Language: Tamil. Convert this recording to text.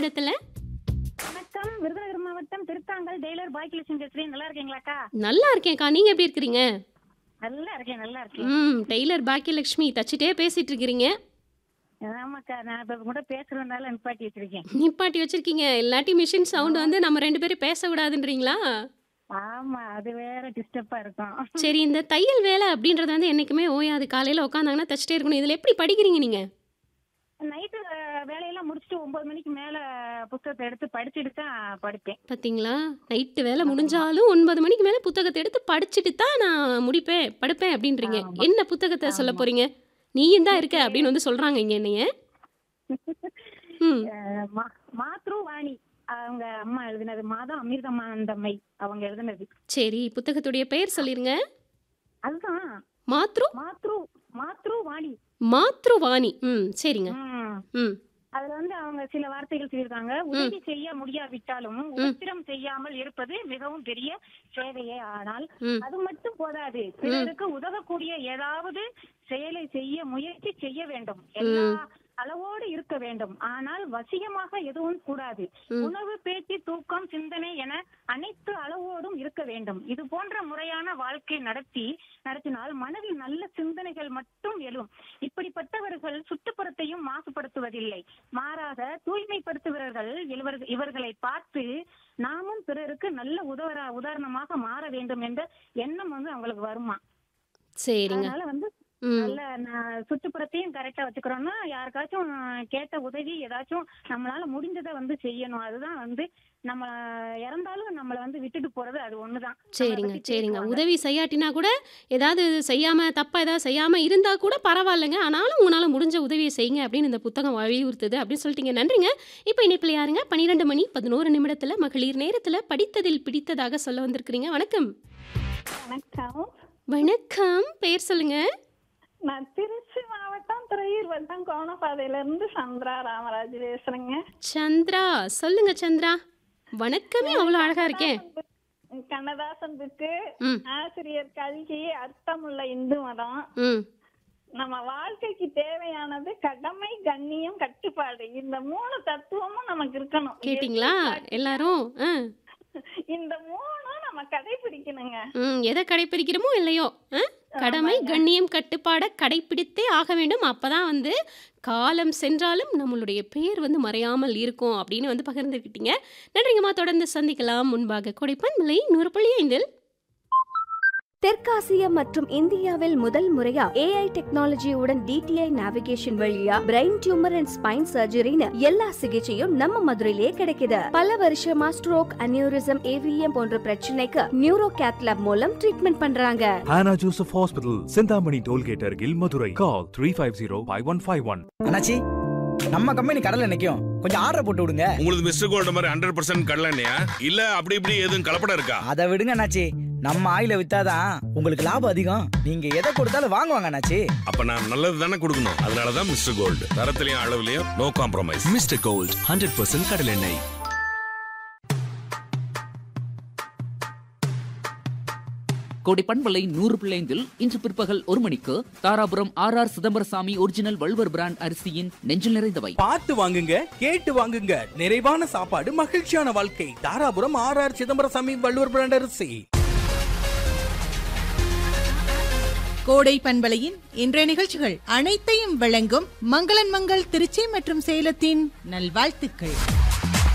நிமிடத்துல வணக்கம் விருதுநகர் மாவட்டம் திருத்தாங்கல் டெய்லர் பாக்கியலட்சுமி பேசுறேன் நல்லா இருக்கீங்களாக்கா நல்லா இருக்கேன்க்கா நீங்க எப்படி இருக்கிறீங்க நல்லா இருக்கேன் நல்லா இருக்கேன் ம் டெய்லர் பாக்கியலட்சுமி தச்சுட்டே பேசிட்டு இருக்கிறீங்க ஆமாக்கா நான் இப்ப கூட பேசுறதுனால நிப்பாட்டி வச்சிருக்கேன் நிப்பாட்டி வச்சிருக்கீங்க இல்லாட்டி மிஷின் சவுண்ட் வந்து நம்ம ரெண்டு பேரும் பேச விடாதுன்றீங்களா ஆமா அது வேற டிஸ்டர்பா இருக்கும் சரி இந்த தையல் வேலை அப்படின்றது வந்து என்னைக்குமே ஓயாது காலையில உட்காந்தாங்கன்னா தச்சுட்டே இருக்கணும் இதுல எப்படி படிக்கிறீங்க நீங்க நைட்டு வேலையெல்லாம் முடிச்சுட்டு ஒன்பது மணிக்கு மேல புத்தகத்தை எடுத்து படிச்சுட்டு தான் படிப்பேன் பாத்தீங்களா நைட்டு வேலை முடிஞ்சாலும் ஒன்பது மணிக்கு மேல புத்தகத்தை எடுத்து படிச்சுட்டு தான் நான் முடிப்பேன் படுப்பேன் அப்படின்றீங்க ஆமா. என்ன புத்தகத்தை சொல்ல ஆமா. போறீங்க நீயும் தான் இருக்க அப்படின்னு வந்து சொல்றாங்க இங்க என்னைய ம் அஹ் மா- மாத்ரு வாணி அவங்க அம்மா எழுதினது மாதம் அமிர்தமானந்தம்மை அவங்க எழுதினது சரி புத்தகத்துடைய பெயர் சொல்லிருங்க அதுதான் மாத்ரு மாத்ரு மாத்ரு வாணி மாத்ருவாணி ம் சரிங்க ம். ம் அதுல வந்து அவங்க சில வார்த்தைகள் சொல்லியிருக்காங்க உதவி செய்ய முடியாவிட்டாலும் உத்திரம் செய்யாமல் இருப்பது மிகவும் பெரிய சேவையே ஆனால் ம் அது மட்டும் போதாது பிறருக்கு உதவக்கூடிய ஏதாவது செயலை செய்ய முயற்சி செய்ய வேண்டும் எல்லா அளவோடு இருக்க வேண்டும் ஆனால் வசியமாக எதுவும் கூடாது ம். உணவு பேச்சு தூக்கம் சிந்தனை என அனைத்து அளவோடும் இருக்க வேண்டும் இது போன்ற முறையான வாழ்க்கை நடத்தி நடத்தினால் மனதில் நல்ல சிந்தனைகள் மட்டும் எழும் இப்படிப்பட்டவர்கள் சுற்றுப்புறத்தையும் மாசுபடுத்துவதில்லை மாறாக தூய்மைப்படுத்துபவர்கள் இவர்கள் இவர்களை பார்த்து நாமும் பிறருக்கு நல்ல உதவ உதாரணமாக மாற வேண்டும் என்ற எண்ணம் வந்து அவங்களுக்கு வருமா சரிங்க அதனால வந்து ம் நல்ல ந- சுற்றுப்புறத்தையும் கரெக்டா வச்சுக்கிறோம்னா யாருக்காச்சும் கேட்ட உதவி ஏதாச்சும் நம்மளால முடிஞ்சதை வந்து செய்யணும் அதுதான் வந்து நம்ம இறந்தாலும் நம்மள வந்து விட்டுட்டு போறது அது ஒண்ணுதான் நம்மளை சரிங்க பத்தி சரிங்க பேசுவாங்க. உதவி செய்யாட்டினா கூட ஏதாவது செய்யாம தப்பா ஏதாவது செய்யாம இருந்தா கூட பரவாயில்லைங்க ஆனாலும் உங்களால முடிஞ்ச உதவியை செய்யுங்க அப்படின்னு இந்த புத்தகம் வலியுறுத்துது அப்படின்னு சொல்லிட்டீங்க நன்றிங்க இப்போ இணைப்பில் யாருங்க பன்னிரெண்டு மணி பதினோரு நிமிடத்துல மகளிர் நேரத்துல படித்ததில் பிடித்ததாக சொல்ல வந்திருக்கிறீங்க வணக்கம் வணக்கம் வணக்கம் பெயர் சொல்லுங்க நான் திருச்சி மாவட்டம் துறையூர் வட்டம் கோணப்பாதையில இருந்து சந்திரா ராமராஜ் பேசுறேங்க சந்திரா சொல்லுங்க சந்திரா வணக்கமே அவ்வளோ அழகா இருக்கேன் கண்ணதாசன் புக்கு ம் ஆசிரியர் கல்கி அர்த்தமுள்ள இந்து மதம் ம் நம்ம வாழ்க்கைக்கு தேவையானது கடமை கண்ணியம் கட்டுப்பாடு இந்த மூணு தத்துவமும் நமக்கு இருக்கணும் கேட்டிங்களா எல்லாரும் ஆ இந்த மூணும் நம்ம கடைபிடிக்கணுங்க ம் எதை கடைப்பிடிக்கிறோமோ இல்லையோ ஆ? கடமை கண்ணியம் கட்டுப்பாட கடைப்பிடித்தே ஆக வேண்டும் அப்பதான் வந்து காலம் சென்றாலும் நம்மளுடைய பெயர் வந்து மறையாமல் இருக்கும் அப்படின்னு வந்து பகிர்ந்துக்கிட்டீங்க நன்றிங்கம்மா தொடர்ந்து சந்திக்கலாம் முன்பாக கொடைப்பன்மலை நூறு புள்ளி ஐந்தில் தெற்காசியா மற்றும் இந்தியாவில் முதல் முறையா ஏஐ டெக்னாலஜியுடன் டிடிஐ நேவிகேஷன் வழியா பிரெயின் டியூமர் அண்ட் ஸ்பைன் சர்ஜரின்னு எல்லா சிகிச்சையும் நம்ம மதுரையிலே கிடைக்குது பல வருஷமா ஸ்ட்ரோக் அனியூரிசம் ஏவிஎம் போன்ற பிரச்சனைக்கு நியூரோ கேத்லாப் மூலம் ட்ரீட்மெண்ட் பண்றாங்க Hannah Joseph Hospital, Sindhamani Tollgate Argil, Madurai. Call 350-5151. அண்ணாச்சி நம்ம கம்பெனி கடல்ல நிக்கும் கொஞ்சம் ஆர்டர் போட்டு விடுங்க உங்களுக்கு மிஸ்டர் கோல்டு மாதிரி ஹண்ட்ரட் பர்சன்ட் கடலண்ணையா இல்ல அப்படி இப்படி எதுவும் கலப்படம் இருக்கா அதை விடுங்க அண்ணாச்சி நம்ம ஆயில வித்தாதான் உங்களுக்கு லாபம் அதிகம் நீங்க எதை கொடுத்தாலும் வாங்குவாங்க அண்ணாச்சி அப்ப நான் நல்லது தானே கொடுக்கணும் அதனாலதான் மிஸ்டர் கோல்டு தரத்திலையும் அளவுலயும் நோ காம்ப்ரமைஸ் Mr. Gold, 100% கடலெண்ணெய் கோடி பண்பலை நூறு பிள்ளைந்தில் இன்று பிற்பகல் ஒரு மணிக்கு Dharapuram R R Chidambarasamy original Valluvar brand அரிசியின் நெஞ்சில் நிறைந்தவை பார்த்து வாங்குங்க கேட்டு வாங்குங்க நிறைவான சாப்பாடு மகிழ்ச்சியான வாழ்க்கை Dharapuram R R Chidambarasamy Valluvar brand அரிசி கோடை பண்பலையின் இன்றைய நிகழ்ச்சிகள் அனைத்தையும் வழங்கும் மங்களன் மங்கள் திருச்சி மற்றும் சேலத்தின் நல்வாழ்த்துக்கள்